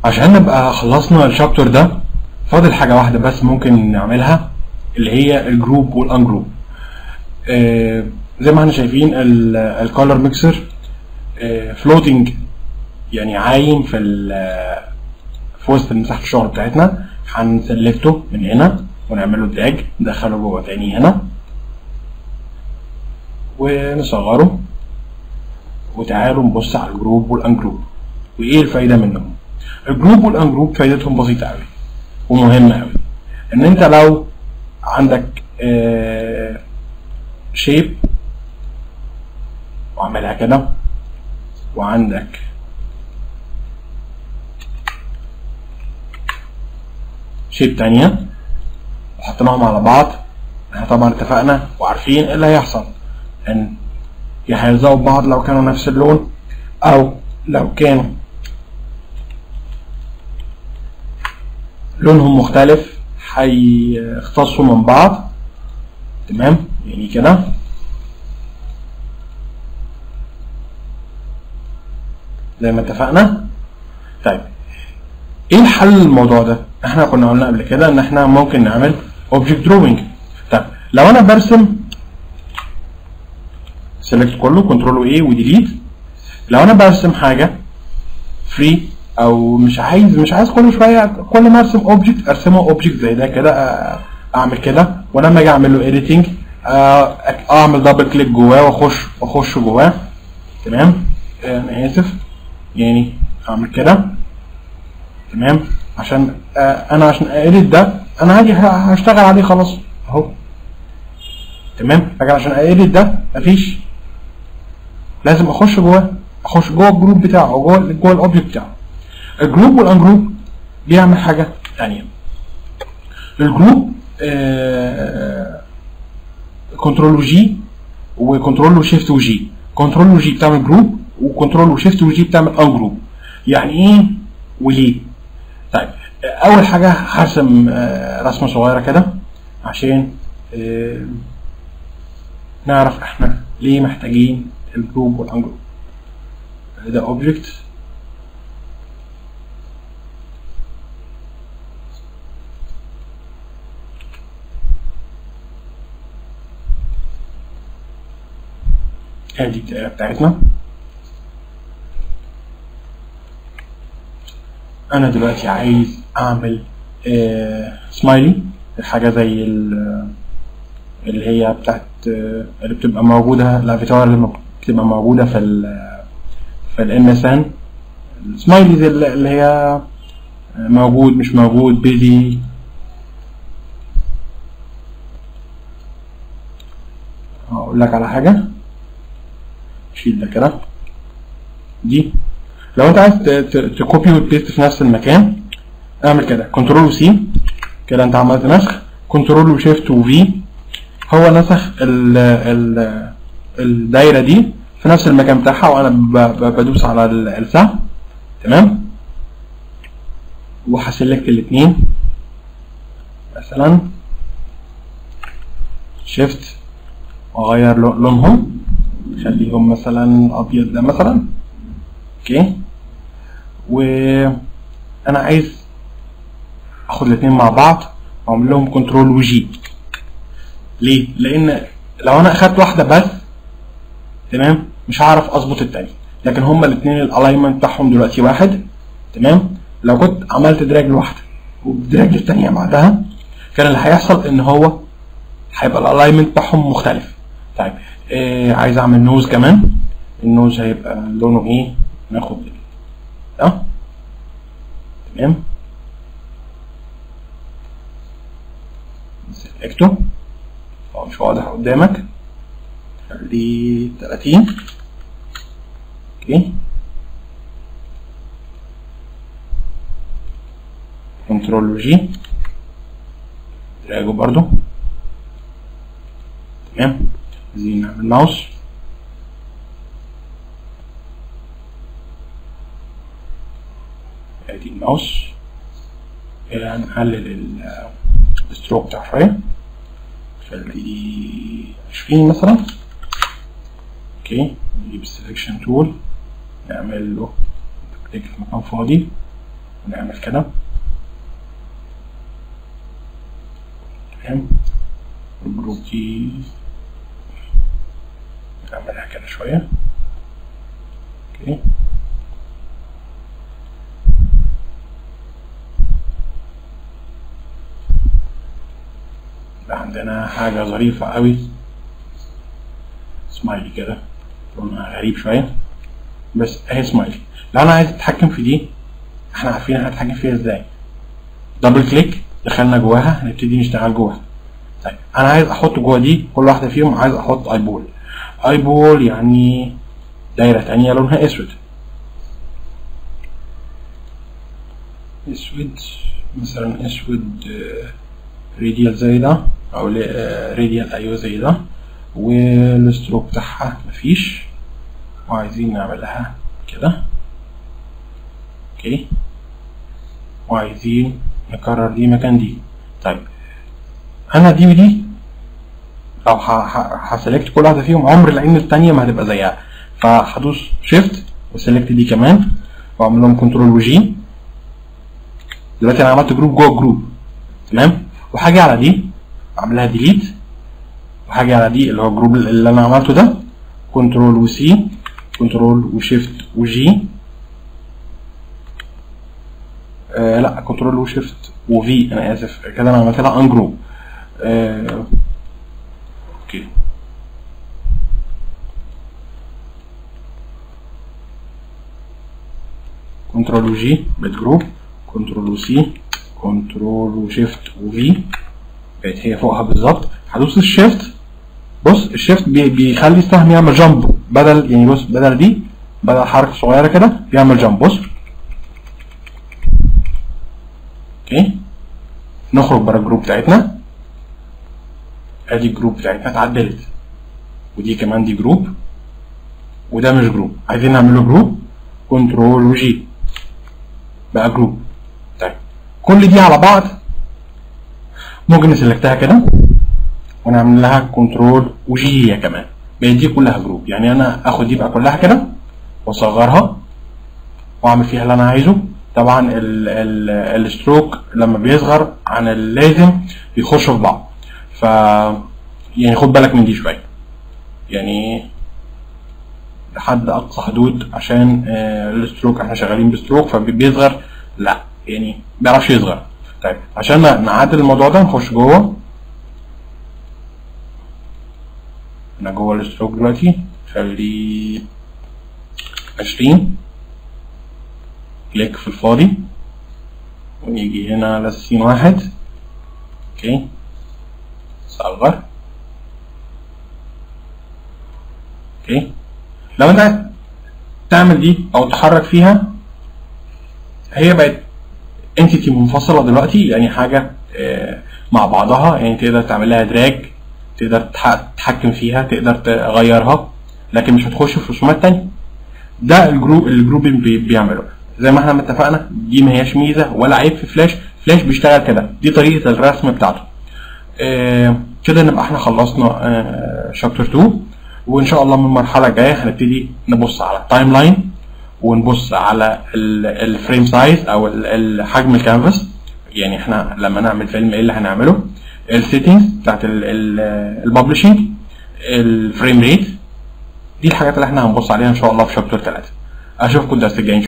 عشان نبقى خلصنا الشابتر ده فاضل حاجة واحدة بس ممكن نعملها اللي هي الجروب والانجروب آه زي ما احنا شايفين الكولر ميكسر فلوتنج يعني عايم في ال- في وسط مساحة الشغل بتاعتنا هنسلكته من هنا ونعمل له دراج ندخله جوه تاني هنا ونصغره وتعالوا نبص على الجروب والانجروب وايه الفايده منهم الجروب والانجروب فايدتهم بسيطه قوي ومهمه قوي ان انت لو عندك شيب واعملها كده وعندك شيب تانية وحطيناهم على بعض احنا طبعا اتفقنا وعارفين ايه اللي هيحصل ان يا هيلزقوا ببعض لو كانوا نفس اللون او لو كانوا لونهم مختلف هيختصوا من بعض تمام يعني كده زي ما اتفقنا طيب ايه الحل للموضوع ده احنا كنا قلنا قبل كده ان احنا ممكن نعمل اوبجكت دروينج طيب لو انا برسم سيلكت كله كنترول ايه وديليت لو انا برسم حاجه فري او مش عايز مش عايز كل شويه كل ما ارسم اوبجكت ارسمه اوبجكت زي ده كده آه، اعمل كده ولما اجي اعمل له اديتنج اعمل دبل كليك جواه واخش واخش جواه تمام آه، انا اسف يعني اعمل كده تمام عشان آه، انا عشان اديت ده انا هاجي ه- هشتغل عليه خلاص اهو تمام لكن عشان اديت ده مفيش لازم اخش جواه اخش جوه الجروب بتاعه او جوه جوه الاوبجكت بتاعه الجروب والانجروب بيعمل حاجه ثانيه الجروب آه كنترول وجي وكنترول وشيفت وجي كنترول وجي بتعمل جروب وكنترول وشيفت وجي بتعمل انجروب يعني ايه وليه طيب آه، اول حاجه هرسم آه، رسمه صغيره كده عشان آه، نعرف احنا ليه محتاجين الجروب والانجروب ده اوبجكت ادي الدائره بتاعتنا انا دلوقتي عايز اعمل آه سمايلي حاجه زي ال- اللي هي بتاعت آه، اللي بتبقى موجوده الافاتار اللي بتبقى موجوده في ال في الام اس ان السمايليز اللي اللي هي موجود مش موجود بيزي هقول لك على حاجه شيل ده كده دي لو انت عايز ت- ت- تكوبي وتبيست في نفس المكان اعمل كده كنترول وسي كده انت عملت نسخ كنترول وشيفت وفي هو نسخ ال ال الدايره دي في نفس المكان بتاعها وانا ب- ب- بدوس على ال- السهم تمام وهسلكت الاثنين مثلا شيفت واغير لو- لونهم خليهم مثلا ابيض ده مثلا اوكي وانا عايز اخد الاثنين مع بعض واعمل لهم كنترول وجي ليه لان لو انا اخدت واحده بس تمام مش هعرف اظبط التانية لكن هما الاثنين الالاينمنت بتاعهم دلوقتي واحد تمام لو كنت عملت دراج لواحده ودراج للتانية بعدها كان اللي هيحصل ان هو هيبقى الالاينمنت بتاعهم مختلف طيب آه عايز اعمل نوز كمان النوز هيبقى لونه ايه ناخد ده تمام سلكته هو مش واضح قدامك خليه 30 اوكي كنترول جي دراجو برضو تمام عايزين نعمل ماوس ادي الماوس كده هنقلل ال- الستروك بتاع شوية خليه عشرين مثلا اوكي نجيب السلكشن تول نعمل له كليك في مكان فاضي ونعمل كده تمام الجروب دي نعملها كده شوية اوكي يبقى عندنا حاجة ظريفة قوي سمايلي كده لونها غريب شوية بس اهي سمايلي لو انا عايز اتحكم في دي احنا عارفين هنتحكم فيها ازاي دبل كليك دخلنا جواها هنبتدي نشتغل جواها طيب انا عايز احط جوه دي كل واحده فيهم عايز احط ايبول ايبول يعني دايره تانية لونها اسود اسود مثلا اسود راديال زي ده او راديال ايوه زي ده والستروك بتاعها مفيش وعايزين نعملها كده اوكي وعايزين نكرر دي مكان دي طيب انا دي ودي لو هسلكت كل واحده فيهم عمر لان الثانيه ما هتبقى زيها فهدوس شيفت وسلكت دي كمان واعمل لهم كنترول وجي دلوقتي انا عملت جروب جوه جروب تمام وهاجي على دي اعملها ديليت وهاجي على دي اللي هو الجروب اللي انا عملته ده كنترول وسي كنترول وشيفت وجي آه لا كنترول وشيفت وفي انا اسف كده انا عملت لها ان جروب آه اوكي كنترول وجي بقت جروب كنترول وسي كنترول وشيفت وفي بقت هي فوقها بالظبط هدوس الشيفت بص الشيفت بي بيخلي السهم يعمل جامب بدل يعني بص بدل دي بدل حركه صغيره كده بيعمل جامب بص اوكي نخرج بره الجروب بتاعتنا ادي الجروب بتاعتنا اتعدلت ودي كمان دي جروب وده مش جروب عايزين نعمل له جروب كنترول وجي بقى جروب طيب كل دي على بعض ممكن نسلكتها كده ونعمل لها كنترول وجي هي كمان بقت دي كلها جروب يعني انا اخد دي بقى كلها كده واصغرها واعمل فيها اللي انا عايزه طبعا الستروك لما بيصغر عن اللازم بيخشوا في بعض ف يعني خد بالك من دي شويه يعني لحد اقصى حدود عشان الستروك احنا شغالين بستروك فبيصغر لا يعني بيعرفش يصغر طيب عشان نعدل الموضوع ده نخش جوه انا جوه الستروك دلوقتي خلي عشرين كليك في الفاضي ونيجي هنا على السين واحد اوكي صغر اوكي لو انت عايز تعمل دي او تحرك فيها هي بقت انتيتي منفصلة دلوقتي يعني حاجة مع بعضها يعني تقدر تعمل لها دراج تقدر تتحكم فيها تقدر تغيرها لكن مش هتخش في رسومات تانية ده الجروب الجروب بيعمله زي ما احنا اتفقنا دي ما هياش ميزه ولا عيب في فلاش فلاش بيشتغل كده دي طريقه الرسم بتاعته آه كده نبقى احنا خلصنا آه شابتر 2 وان شاء الله من المرحله الجايه هنبتدي نبص على التايم لاين ونبص على الفريم سايز او حجم الكانفاس يعني احنا لما نعمل فيلم ايه اللي هنعمله السيتنجز بتاعت الببلشنج الفريم ريت دي الحاجات اللي احنا هنبص عليها ان شاء الله في شابتر 3 اشوفكم الدرس الجاي